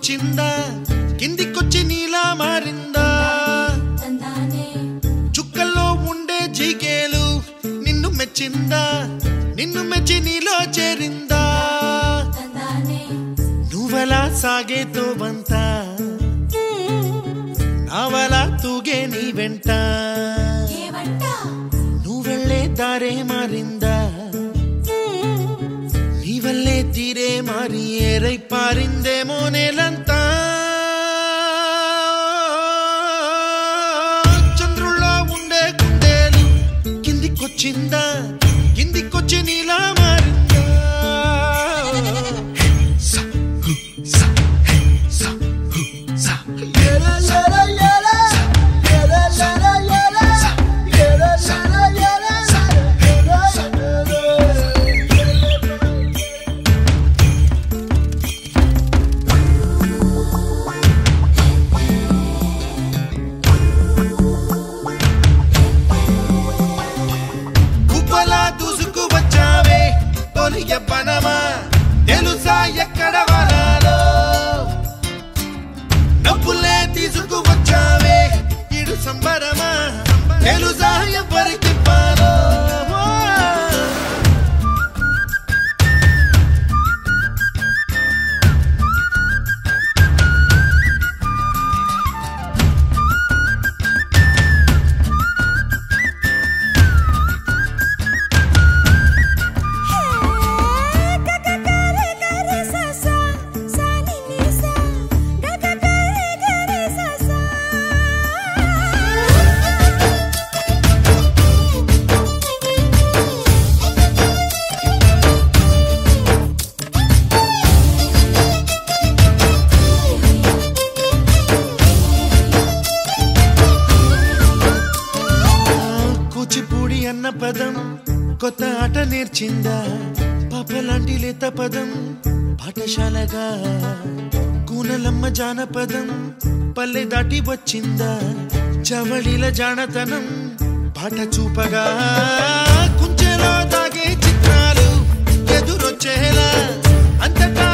కిందికొచ్చిందా కిందికొచ్చి నీలా మారిందా తందానే చుక్కల్లో ఉండే జీకేలు నిన్ను మెచ్చిందా నిన్ను మెచ్చి నీలో చేరిందా తందానే నువ్వలా సాగేతో బంత నావలా తూగే నీ వెంట ఏవంట నువ్వెళ్ళే దారే మారిందా నీ వల్లే తీరే మారి ఏరై పారిందేమో నేలంతా చంద్రుల్లో ఉండే గుండెలు కిందికొచ్చిందా కిందికొచ్చి నీలా మారిందా సా, హు, సా, హే, సా, హు, సా. కుప్పలా దూసుకు వచ్చావే తొలి ఎవ్వనమా తెలుసా ఎక్కడ వనాలో డబ్బులే తీసుకు వచ్చావే ఇడు సంబరమా తెలుసా ఎవరికి పాలో కూచిపూడి అన్న పదం కొత్త ఆట నేర్చిందా పాపలాంటి లేత పదం పాఠశాలగా కూనలమ్మ జానపదం పల్లె దాటి వచ్చిందా చవళిల జానతనం పాట చూపగా కుంచెలో దాగే చిత్రాలు ఎదురొచ్చేలా అంతటా